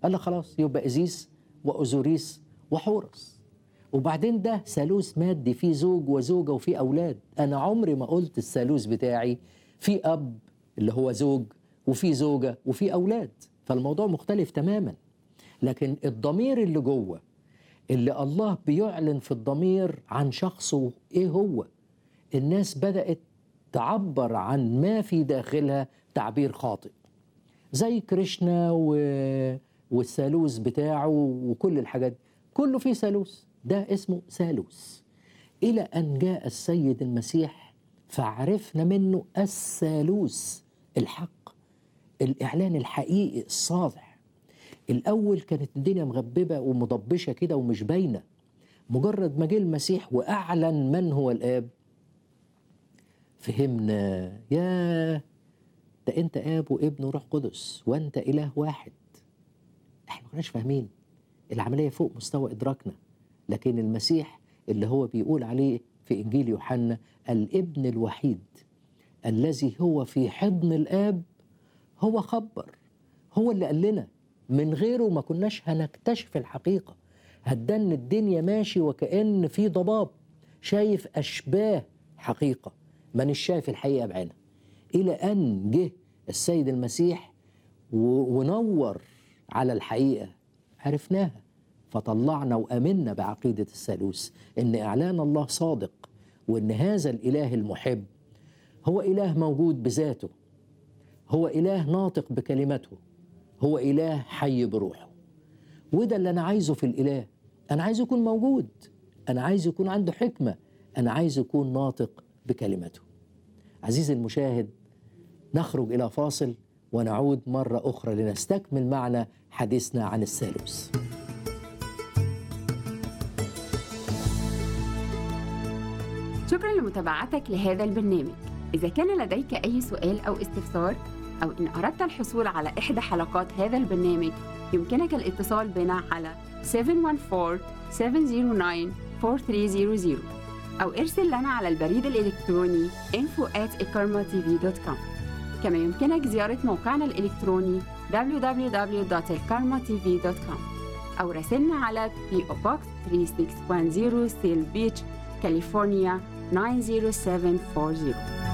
قال لك خلاص يبقى ازيس واوزوريس وحورس وبعدين ده ثالوث مادي فيه زوج وزوجه وفيه اولاد انا عمري ما قلت الثالوث بتاعي في اب اللي هو زوج وفي زوجه وفي اولاد فالموضوع مختلف تماما لكن الضمير اللي جوه اللي الله بيعلن في الضمير عن شخصه ايه هو الناس بدات تعبر عن ما في داخلها تعبير خاطئ زي كريشنا و... والثالوث بتاعه وكل الحاجات كله فيه ثالوث ده اسمه ثالوث إلى أن جاء السيد المسيح فعرفنا منه الثالوث الحق الإعلان الحقيقي الصالح الأول كانت الدنيا مغببة ومضبشة كده ومش باينة مجرد ما جه المسيح وأعلن من هو الآب فهمنا يا ده أنت آب وابن وروح قدس وأنت إله واحد احنا ما كناش فاهمين العملية فوق مستوى إدراكنا لكن المسيح اللي هو بيقول عليه في إنجيل يوحنا الابن الوحيد الذي هو في حضن الآب هو خبر هو اللي قال لنا من غيره ما كناش هنكتشف الحقيقة هتدن الدنيا ماشي وكأن في ضباب شايف أشباه حقيقة مانيش شايف الحقيقة بعينها إلى أن جه السيد المسيح ونور على الحقيقة عرفناها فطلعنا وامنا بعقيده الثالوث ان اعلان الله صادق وان هذا الاله المحب هو اله موجود بذاته هو اله ناطق بكلمته هو اله حي بروحه وده اللي انا عايزه في الاله انا عايزه يكون موجود انا عايز يكون عنده حكمه انا عايز يكون ناطق بكلمته عزيزي المشاهد نخرج الى فاصل ونعود مره اخرى لنستكمل معنا حديثنا عن الثالوث شكرا لمتابعتك لهذا البرنامج إذا كان لديك أي سؤال أو استفسار أو إن أردت الحصول على إحدى حلقات هذا البرنامج يمكنك الاتصال بنا على 714-709-4300 أو ارسل لنا على البريد الإلكتروني info at كما يمكنك زيارة موقعنا الإلكتروني www.elkarmatv.com أو راسلنا على PO Box 3610 Seal Beach, كاليفورنيا 90740